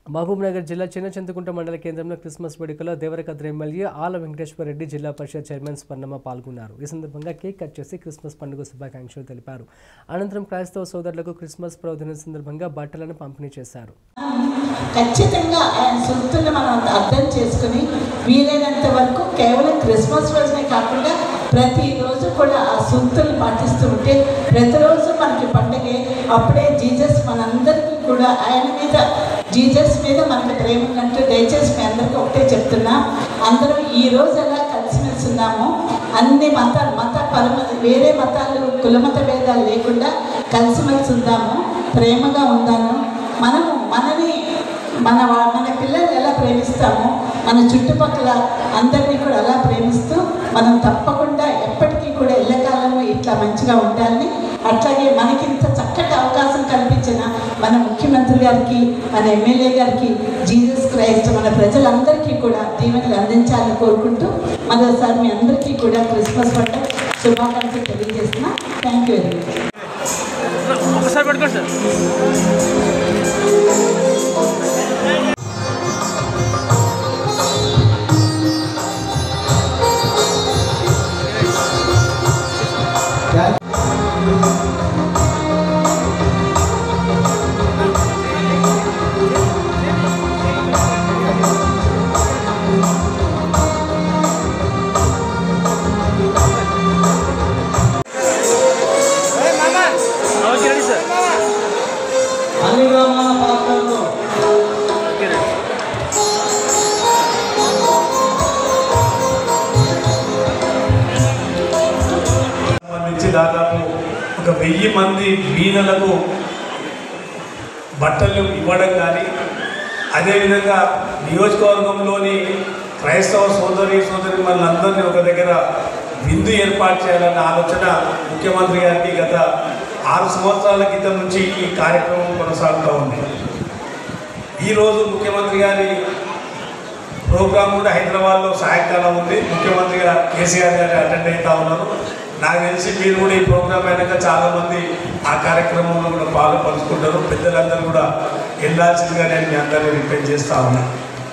మహబూబ్నగర్ జిల్లా చిన్న చింతకుంట మండల కేంద్రంలో క్రిస్మస్ వేడుకలో దేవరకద్ర ఎమ్మెల్యే ఆల వెంకటేశ్వర రెడ్డి జిల్లా పరిషత్ చైర్మన్ స్వర్ణమ్మ పాల్గొన్నారు ఈ సందర్భంగా కేక్ కట్ చేసి క్రిస్మస్ పండుగ శుభాకాంక్షలు తెలిపారు అనంతరం క్రైస్తవ సోదరులకు క్రిస్మస్ పర్వదినం సందర్భంగా బట్టలను పంపిణీ చేశారు ఖచ్చితంగా ఆయన సూక్తుల్ని మనం అర్థం చేసుకుని వీలైనంత వరకు కేవలం క్రిస్మస్ రోజునే కాకుండా ప్రతిరోజు కూడా ఆ సూక్తుల్ని పాటిస్తూ ఉంటే ప్రతిరోజు మనకి పండగే అప్పుడే జీసస్ మనందరికీ కూడా ఆయన మీద జీసస్ మీద మనకి ప్రేమ ఉన్నట్టు దయచేసి మీ అందరికీ ఒకటే చెప్తున్నా అందరం ఈ రోజు ఎలా కలిసిమెలిసి ఉన్నామో అన్ని మతాలు మత పరమ వేరే మతాలు కులమత భేదాలు లేకుండా కలిసిమెలిసి ఉందాము ప్రేమగా ఉందాము మనము మనని మన వా- మన పిల్లలు ఎలా ప్రేమిస్తామో మన చుట్టుపక్కల అందరినీ కూడా అలా ప్రేమిస్తూ మనం తప్పకుండా ఎప్పటికీ కూడా ఎల్లకాలము ఇట్లా మంచిగా ఉండాలని అట్లాగే మనకి ఇంత చక్కటి అవకాశం కల్పించిన మన ముఖ్యమంత్రి గారికి మన ఎమ్మెల్యే గారికి జీసస్ క్రైస్ట్ మన ప్రజలందరికీ కూడా దీవెనలు అందించాలని కోరుకుంటూ మరోసారి మీ అందరికీ కూడా క్రిస్మస్ పండుగ శుభాకాంక్షలు తెలియజేస్తున్నా థ్యాంక్ యూ వెరీ మచ్ ఒకసారి పెట్టుకోండి సార్ ఓకే రెడీ సార్ అన్ని గ్రామాల పాత్రలతో ఓకే రెడీ సంబంధించి దాదాపు ఒక వెయ్యి మంది బీదలకు బట్టలు ఇవ్వడం కానీ అదేవిధంగా నియోజకవర్గంలోని క్రైస్తవ సోదరి సోదరి మనందరినీ ఒక దగ్గర విందు ఏర్పాటు చేయాలన్న ఆలోచన ముఖ్యమంత్రి గారికి గత ఆరు సంవత్సరాల క్రితం నుంచి ఈ కార్యక్రమం కొనసాగుతూ ఉంది ఈరోజు ముఖ్యమంత్రి గారి ప్రోగ్రాం కూడా హైదరాబాద్లో సాయంకాలం ఉంది ముఖ్యమంత్రి గారు కేసీఆర్ గారు అటెండ్ అవుతా ఉన్నారు నాకు తెలిసి మీరు కూడా ఈ ప్రోగ్రాం అయినాక చాలామంది ఆ కార్యక్రమంలో కూడా పాలు పంచుకుంటారు పెద్దలందరూ కూడా వెళ్ళాల్సిందిగా నేను మీ అందరినీ రిక్వెస్ట్ చేస్తా ఉన్నాను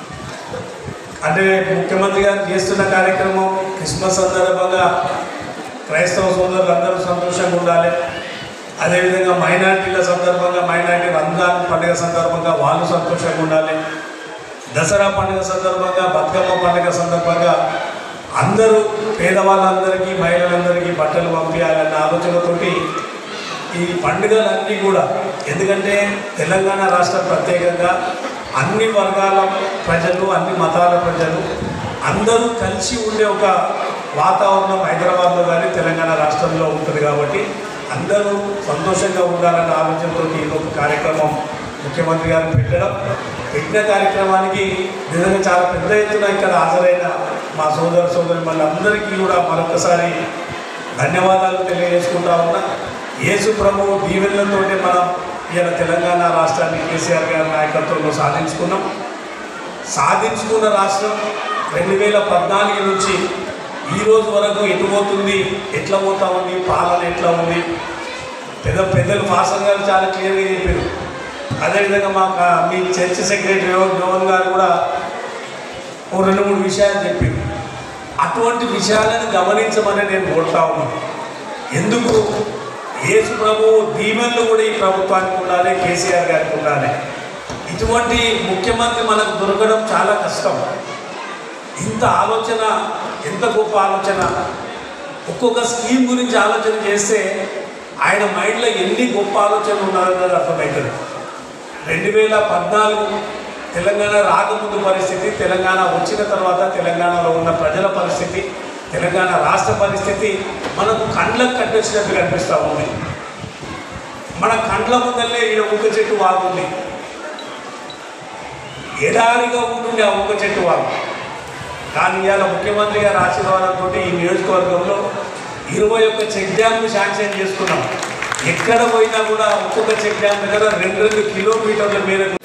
అంటే ముఖ్యమంత్రి గారు చేస్తున్న కార్యక్రమం క్రిస్మస్ సందర్భంగా క్రైస్తవ సోదరులు అందరూ సంతోషంగా ఉండాలి అదేవిధంగా మైనార్టీల సందర్భంగా మైనార్టీ రంజాన్ పండుగ సందర్భంగా వాళ్ళు సంతోషంగా ఉండాలి దసరా పండుగ సందర్భంగా బతుకమ్మ పండుగ సందర్భంగా అందరూ పేదవాళ్ళందరికీ మహిళలందరికీ బట్టలు పంపించాలన్న ఆలోచనతోటి ఈ పండుగలన్నీ కూడా ఎందుకంటే తెలంగాణ రాష్ట్రం ప్రత్యేకంగా అన్ని వర్గాల ప్రజలు అన్ని మతాల ప్రజలు అందరూ కలిసి ఉండే ఒక వాతావరణం హైదరాబాద్లో కానీ తెలంగాణ రాష్ట్రంలో ఉంటుంది కాబట్టి అందరూ సంతోషంగా ఉండాలన్న ఆలోచనతో ఈ ఒక కార్యక్రమం ముఖ్యమంత్రి గారు పెట్టడం పెట్టిన కార్యక్రమానికి నిజంగా చాలా పెద్ద ఎత్తున ఇక్కడ హాజరైన మా సోదర సోదరి అందరికీ కూడా మరొకసారి ధన్యవాదాలు తెలియజేసుకుంటా ఉన్నా యేసు ప్రభు దీవెనలతోనే మనం ఇలా తెలంగాణ రాష్ట్రాన్ని కేసీఆర్ గారి నాయకత్వంలో సాధించుకున్నాం సాధించుకున్న రాష్ట్రం రెండు వేల పద్నాలుగు నుంచి ఈ రోజు వరకు ఎటు పోతుంది ఎట్లా పోతా ఉంది పాలన ఎట్లా ఉంది పెద్ద పెద్దలు ఫాసన్ గారు చాలా క్లియర్గా చెప్పారు అదేవిధంగా మా కా- మీ చర్చ్ సెక్రటరీ జోన్ గారు కూడా ఓ రెండు మూడు విషయాలు చెప్పారు అటువంటి విషయాలను గమనించమని నేను కోరుతా ఉన్నాను ఎందుకు యేసు ప్రభు దీవెనలు కూడా ఈ ప్రభుత్వానికి ఉండాలి కేసీఆర్ గారికి ఉండాలి ఇటువంటి ముఖ్యమంత్రి మనకు దొరకడం చాలా కష్టం ఇంత ఆలోచన ఎంత గొప్ప ఆలోచన ఒక్కొక్క స్కీమ్ గురించి ఆలోచన చేస్తే ఆయన మైండ్లో ఎన్ని గొప్ప ఆలోచనలు ఉన్నారన్నది అర్థమవుతుంది రెండు వేల పద్నాలుగు తెలంగాణ రాకముందు పరిస్థితి తెలంగాణ వచ్చిన తర్వాత తెలంగాణలో ఉన్న ప్రజల పరిస్థితి తెలంగాణ రాష్ట్ర పరిస్థితి మనకు కండ్లకు కట్టొచ్చినట్టు కనిపిస్తూ ఉంది మన కండ్ల ముందల్లే ఈడ ఊక చెట్టు వాగుంది ఎడారిగా ఉంటుండే ఆ ఊక చెట్టు వాగు కానీ ఇవాళ ముఖ్యమంత్రి గారి ఆశీర్వాదంతో ఈ నియోజకవర్గంలో ఇరవై ఒక్క చెక్ డ్యామ్ను శాంక్షన్ చేసుకున్నాం ఎక్కడ పోయినా కూడా ఒక్కొక్క చెక్ డ్యామ్ దగ్గర రెండు రెండు కిలోమీటర్ల మేరకు